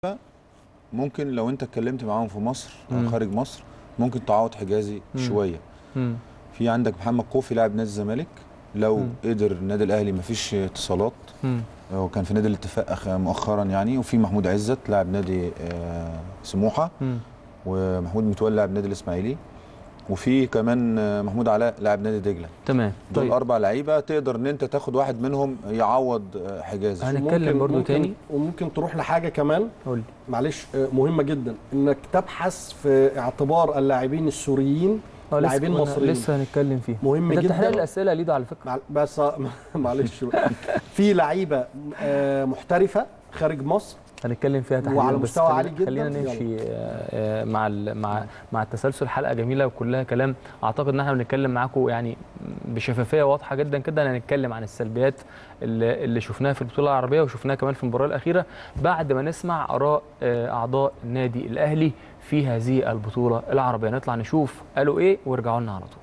ممكن لو انت اتكلمت معاهم في مصر مم. او خارج مصر ممكن تعوض حجازي مم. شويه مم. في عندك محمد كوفي لاعب نادي الزمالك لو مم. قدر النادي الاهلي مفيش اتصالات مم. هو كان في نادي الاتفاق أخ- مؤخرا يعني وفي محمود عزت لاعب نادي آه، سموحه مم. ومحمود متولي لاعب نادي الاسماعيلي وفي كمان آه، محمود علاء لاعب نادي دجله تمام دول طيب اربع لعيبه تقدر ان انت تاخد واحد منهم يعوض آه، حجازي هن- هنتكلم وممكن- برضو ممكن- تاني. وممكن تروح لحاجه كمان قول لي معلش آه، مهمه جدا انك تبحث في اعتبار اللاعبين السوريين اه لسه لاعبين كنا- مصريين لسه هنتكلم فيه مهم انت جدا بتحرق الاسئله يا ليدو على فكره مع- بس معلش في لعيبه آه، محترفه خارج مصر هنتكلم فيها تحديدا وعلى بس مستوى خلينا- عالي جدا. خلينا يلا. نمشي آه، آه، مع ال- مع مع التسلسل حلقه جميله وكلها كلام اعتقد ان احنا بنتكلم معاكم يعني بشفافيه واضحه جدا كده هنتكلم عن السلبيات اللي, اللي شفناها في البطوله العربيه وشفناها كمان في المباراه الاخيره بعد ما نسمع اراء آه، اعضاء النادي الاهلي في هذه البطوله العربيه نطلع نشوف قالوا ايه وارجعوا لنا على طول